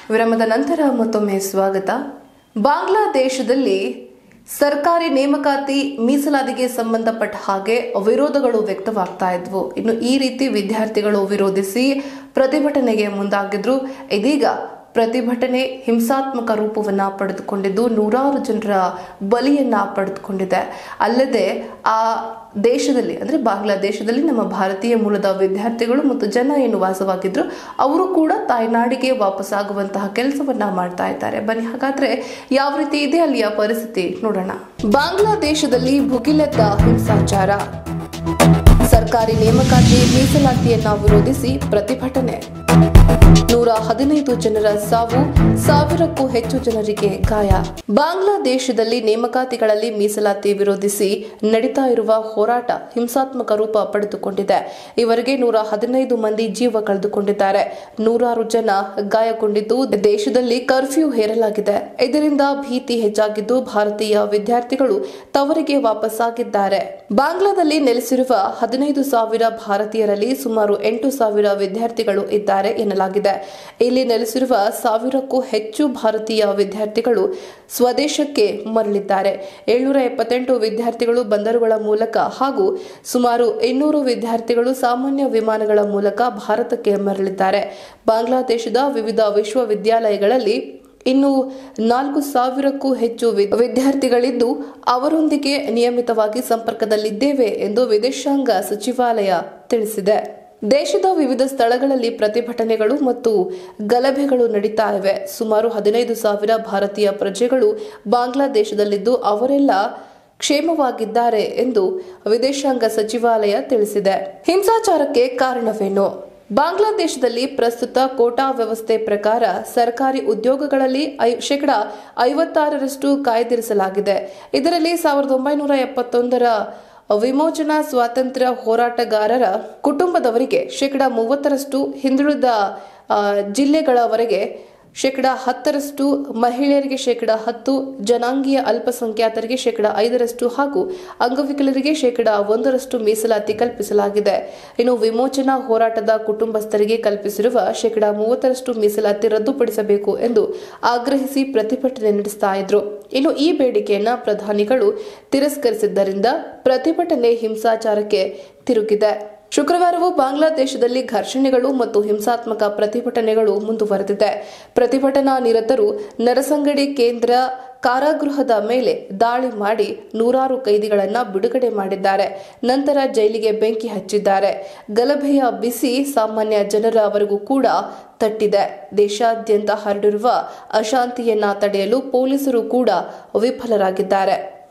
ವಿರಾಮದ ನಂತರ ಮತ್ತೊಮ್ಮೆ ಸ್ವಾಗತ ಬಾಂಗ್ಲಾದೇಶದಲ್ಲಿ ಸರ್ಕಾರಿ ನೇಮಕಾತಿ ಮೀಸಲಾತಿಗೆ ಸಂಬಂಧಪಟ್ಟ ಹಾಗೆ ವಿರೋಧಗಳು ವ್ಯಕ್ತವಾಗ್ತಾ ಇದ್ವು ಇನ್ನು ಈ ರೀತಿ ವಿದ್ಯಾರ್ಥಿಗಳು ವಿರೋಧಿಸಿ ಪ್ರತಿಭಟನೆಗೆ ಮುಂದಾಗಿದ್ರು ಇದೀಗ ಪ್ರತಿಭಟನೆ ಹಿಂಸಾತ್ಮಕ ರೂಪವನ್ನ ಪಡೆದುಕೊಂಡಿದ್ದು ನೂರಾರು ಜನರ ಬಲಿಯನ್ನ ಪಡೆದುಕೊಂಡಿದೆ ಅಲ್ಲದೆ ಆ ದೇಶದಲ್ಲಿ ಅಂದ್ರೆ ಬಾಂಗ್ಲಾದೇಶದಲ್ಲಿ ನಮ್ಮ ಭಾರತೀಯ ಮೂಲದ ವಿದ್ಯಾರ್ಥಿಗಳು ಮತ್ತು ಜನ ಏನು ವಾಸವಾಗಿದ್ರು ಅವರು ಕೂಡ ತಾಯ್ನಾಡಿಗೆ ವಾಪಸ್ಸಾಗುವಂತಹ ಕೆಲಸವನ್ನ ಮಾಡ್ತಾ ಇದ್ದಾರೆ ಬನ್ನಿ ಹಾಗಾದ್ರೆ ಯಾವ ರೀತಿ ಇದೆ ಅಲ್ಲಿಯ ಪರಿಸ್ಥಿತಿ ನೋಡೋಣ ಬಾಂಗ್ಲಾದೇಶದಲ್ಲಿ ಭುಗಿಲೆದ್ದ ಹಿಂಸಾಚಾರ ಸರ್ಕಾರಿ ನೇಮಕಾತಿ ಮೀಸಲಾತಿಯನ್ನ ವಿರೋಧಿಸಿ ಪ್ರತಿಭಟನೆ ನೂರ ಹದಿನೈದು ಜನರ ಸಾವು ಸಾವಿರಕ್ಕೂ ಹೆಚ್ಚು ಜನರಿಗೆ ಗಾಯ ಬಾಂಗ್ಲಾದೇಶದಲ್ಲಿ ನೇಮಕಾತಿಗಳಲ್ಲಿ ಮೀಸಲಾತಿ ವಿರೋಧಿಸಿ ನಡೀತಾ ಇರುವ ಹೋರಾಟ ಹಿಂಸಾತ್ಮಕ ರೂಪ ಪಡೆದುಕೊಂಡಿದೆ ಇವರಿಗೆ ನೂರ ಹದಿನೈದು ಮಂದಿ ಜೀವ ಕಳೆದುಕೊಂಡಿದ್ದಾರೆ ನೂರಾರು ಜನ ಗಾಯಗೊಂಡಿದ್ದು ದೇಶದಲ್ಲಿ ಕರ್ಫ್ಯೂ ಹೇರಲಾಗಿದೆ ಇದರಿಂದ ಭೀತಿ ಹೆಚ್ಚಾಗಿದ್ದು ಭಾರತೀಯ ವಿದ್ಯಾರ್ಥಿಗಳು ತವರಿಗೆ ವಾಪಸ್ಸಾಗಿದ್ದಾರೆ ಬಾಂಗ್ಲಾದಲ್ಲಿ ನೆಲೆಸಿರುವ ಹದಿನೈದು ಸಾವಿರ ಭಾರತೀಯರಲ್ಲಿ ಸುಮಾರು ಎಂಟು ಸಾವಿರ ವಿದ್ಯಾರ್ಥಿಗಳು ಇದ್ದಾರೆ ಎನ್ನಲಾಗಿದೆ ಇಲ್ಲಿ ನೆಲೆಸಿರುವ ಸಾವಿರಕ್ಕೂ ಹೆಚ್ಚು ಭಾರತೀಯ ವಿದ್ಯಾರ್ಥಿಗಳು ಸ್ವದೇಶಕ್ಕೆ ಮರಳಿದ್ದಾರೆ ಏಳ್ನೂರ ಎಪ್ಪತ್ತೆಂಟು ವಿದ್ಯಾರ್ಥಿಗಳು ಬಂದರುಗಳ ಮೂಲಕ ಹಾಗೂ ಸುಮಾರು ಇನ್ನೂರು ವಿದ್ಯಾರ್ಥಿಗಳು ಸಾಮಾನ್ಯ ವಿಮಾನಗಳ ಮೂಲಕ ಭಾರತಕ್ಕೆ ಮರಳಿದ್ದಾರೆ ಬಾಂಗ್ಲಾದೇಶದ ವಿವಿಧ ವಿಶ್ವವಿದ್ಯಾಲಯಗಳಲ್ಲಿ ಇನ್ನು ನಾಲ್ಕು ಸಾವಿರಕ್ಕೂ ಹೆಚ್ಚು ವಿ- ವಿದ್ಯಾರ್ಥಿಗಳಿದ್ದು ಅವರೊಂದಿಗೆ ನಿಯಮಿತವಾಗಿ ಸಂಪರ್ಕದಲ್ಲಿದ್ದೇವೆ ಎಂದು ವಿದೇಶಾಂಗ ಸಚಿವಾಲಯ ತಿಳಿಸಿದೆ ದೇಶದ ವಿವಿಧ ಸ್ಥಳಗಳಲ್ಲಿ ಪ್ರತಿಭಟನೆಗಳು ಮತ್ತು ಗಲಭೆಗಳು ನಡೀತಾ ಇವೆ ಸುಮಾರು ಹದಿನೈದು ಸಾವಿರ ಭಾರತೀಯ ಪ್ರಜೆಗಳು ಬಾಂಗ್ಲಾದೇಶದಲ್ಲಿದ್ದು ಅವರೆಲ್ಲ ಕ್ಷೇಮವಾಗಿದ್ದಾರೆ ಎಂದು ವಿದೇಶಾಂಗ ಸಚಿವಾಲಯ ತಿಳಿಸಿದೆ ಹಿಂಸಾಚಾರಕ್ಕೆ ಕಾರಣವೇನು ಬಾಂಗ್ಲಾದೇಶದಲ್ಲಿ ಪ್ರಸ್ತುತ ಕೋಟಾ ವ್ಯವಸ್ಥೆ ಪ್ರಕಾರ ಸರ್ಕಾರಿ ಉದ್ಯೋಗಗಳಲ್ಲಿ ಐ- ಶೇಕಡ ಐವತ್ತಾರರಷ್ಟು ಕಾಯ್ದಿರಿಸಲಾಗಿದೆ ಇದರಲ್ಲಿ ಸಾವಿರದ ಒಂಬೈನೂರ ಎಪ್ಪತ್ತೊಂದರ ವಿಮೋಚನಾ ಸ್ವಾತಂತ್ರ್ಯ ಹೋರಾಟಗಾರರ ಕುಟುಂಬದವರಿಗೆ ಶೇಕಡ ಮೂವತ್ತರಷ್ಟು ಹಿಂದುಳಿದ ಆ, ಜಿಲ್ಲೆಗಳವರೆಗೆ ಶೇಕಡ ಹತ್ತರಷ್ಟು ಮಹಿಳೆಯರಿಗೆ ಶೇಕಡ ಹತ್ತು ಜನಾಂಗೀಯ ಅಲ್ಪಸಂಖ್ಯಾತರಿಗೆ ಶೇಕಡ ಐದರಷ್ಟು ಹಾಗೂ ಅಂಗವಿಕಲರಿಗೆ ಶೇಕಡ ಒಂದರಷ್ಟು ಮೀಸಲಾತಿ ಕಲ್ಪಿಸಲಾಗಿದೆ ಇನ್ನು ವಿಮೋಚನಾ ಹೋರಾಟದ ಕುಟುಂಬಸ್ಥರಿಗೆ ಕಲ್ಪಿಸಿರುವ ಶೇಕಡ ಮೂವತ್ತರಷ್ಟು ಮೀಸಲಾತಿ ರದ್ದುಪಡಿಸಬೇಕು ಎಂದು ಆಗ್ರಹಿಸಿ ಪ್ರತಿಭಟನೆ ನಡೆಸ್ತಾ ಇದ್ರು ಇನ್ನು ಈ ಬೇಡಿಕೆಯನ್ನ ಪ್ರಧಾನಿಗಳು ತಿರಸ್ಕರಿಸಿದ್ದರಿಂದ ಪ್ರತಿಭಟನೆ ಹಿಂಸಾಚಾರಕ್ಕೆ ತಿರುಗಿದೆ ಶುಕ್ರವಾರವೂ ಬಾಂಗ್ಲಾದೇಶದಲ್ಲಿ ಘರ್ಷಣೆಗಳು ಮತ್ತು ಹಿಂಸಾತ್ಮಕ ಪ್ರತಿಭಟನೆಗಳು ಮುಂದುವರೆದಿದೆ ಪ್ರತಿಭಟನಾ ನಿರತರು ನರಸಂಗಡಿ ಕೇಂದ್ರ ಕಾರಾಗೃಹದ ಮೇಲೆ ದಾಳಿ ಮಾಡಿ ನೂರಾರು ಕೈದಿಗಳನ್ನ ಬಿಡುಗಡೆ ಮಾಡಿದ್ದಾರೆ ನಂತರ ಜೈಲಿಗೆ ಬೆಂಕಿ ಹಚ್ಚಿದ್ದಾರೆ ಗಲಭೆಯ ಬಿಸಿ ಸಾಮಾನ್ಯ ಜನರವರೆಗೂ ಕೂಡ ತಟ್ಟಿದೆ ದೇಶಾದ್ಯಂತ ಹರಡಿರುವ ಅಶಾಂತಿಯನ್ನ ತಡೆಯಲು ಪೊಲೀಸರು ಕೂಡ ವಿಫಲರಾಗಿದ್ದಾರೆ